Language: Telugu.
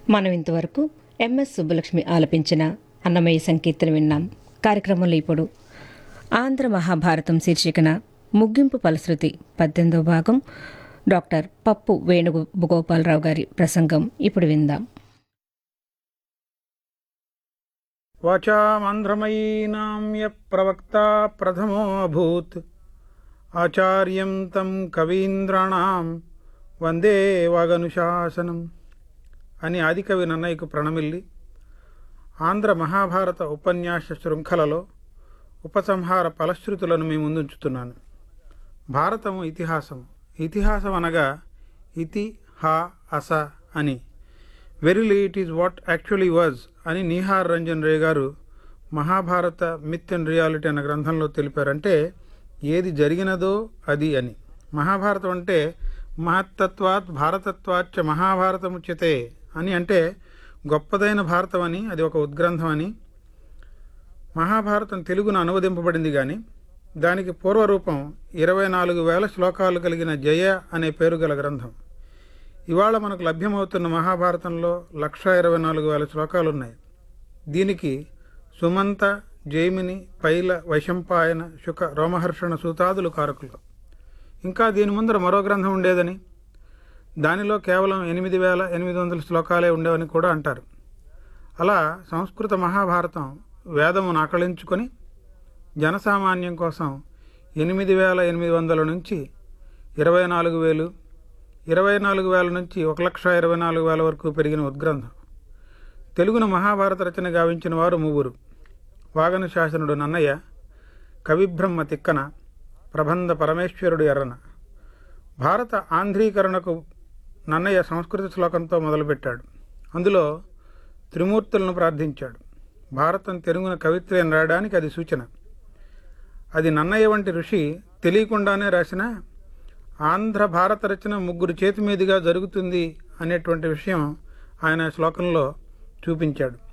మనం ఇంతవరకు ఎంఎస్ సుబ్బలక్ష్మి ఆలపించిన అన్నమయ్య సంకీర్తన విన్నాం కార్యక్రమంలో ఇప్పుడు ఆంధ్ర మహాభారతం శీర్షికన ముగింపు ఫలశ్రుతి పద్దెనిమిదో భాగం డాక్టర్ పప్పు వేణుగోపాలరావు గారి ప్రసంగం ఇప్పుడు విందాం వాచామంధ్రమయీనాం య ప్రవక్త ప్రథమో అభూత్ ఆచార్యం తం కవీంద్రాణం వందే వాగనుశాసనం అని ఆదికవి నన్నయ్యకు ప్రణమిల్లి ఆంధ్ర మహాభారత ఉపన్యాస శృంఖలలో ఉపసంహార ఫలశ్రుతులను మీ ముందుంచుతున్నాను భారతము ఇతిహాసము ఇతిహాసం అనగా ఇతి హా అస అని verily it is what actually was అని నీహార్ రంజన్ రే గారు మహాభారత మిత్ అండ్ రియాలిటీ అన్న గ్రంథంలో తెలిపారంటే ఏది జరిగినదో అది అని మహాభారతం అంటే మహత్తత్వాత్ భారతత్వాచ్చ మహాభారతముచ్యతే అని అంటే గొప్పదైన భారతం అని అది ఒక ఉద్గ్రంథం అని మహాభారతం తెలుగున అనువదింపబడింది కానీ దానికి పూర్వరూపం ఇరవై నాలుగు వేల శ్లోకాలు కలిగిన జయ అనే పేరు గల గ్రంథం ఇవాళ మనకు లభ్యమవుతున్న మహాభారతంలో లక్ష ఇరవై నాలుగు వేల శ్లోకాలు ఉన్నాయి దీనికి సుమంత జైమిని పైల వైశంపాయన శుక రోమహర్షణ సూతాదులు కారకులు ఇంకా దీని ముందర మరో గ్రంథం ఉండేదని దానిలో కేవలం ఎనిమిది వేల ఎనిమిది వందల శ్లోకాలే ఉండేవని కూడా అంటారు అలా సంస్కృత మహాభారతం వేదమును ఆకళించుకొని జనసామాన్యం కోసం ఎనిమిది వేల ఎనిమిది వందల నుంచి ఇరవై నాలుగు వేలు ఇరవై నాలుగు వేల నుంచి ఒక లక్ష ఇరవై నాలుగు వేల వరకు పెరిగిన ఉద్గ్రంథం తెలుగున మహాభారత రచన గావించిన వారు ముగ్గురు వాగన శాసనుడు నన్నయ్య కవిబ్రహ్మ తిక్కన ప్రబంధ పరమేశ్వరుడు ఎర్రన భారత ఆంధ్రీకరణకు నన్నయ్య సంస్కృత శ్లోకంతో మొదలుపెట్టాడు అందులో త్రిమూర్తులను ప్రార్థించాడు భారతం తెలుగున కవిత్వం రాయడానికి అది సూచన అది నన్నయ్య వంటి ఋషి తెలియకుండానే రాసిన ఆంధ్ర భారత రచన ముగ్గురు చేతి మీదుగా జరుగుతుంది అనేటువంటి విషయం ఆయన శ్లోకంలో చూపించాడు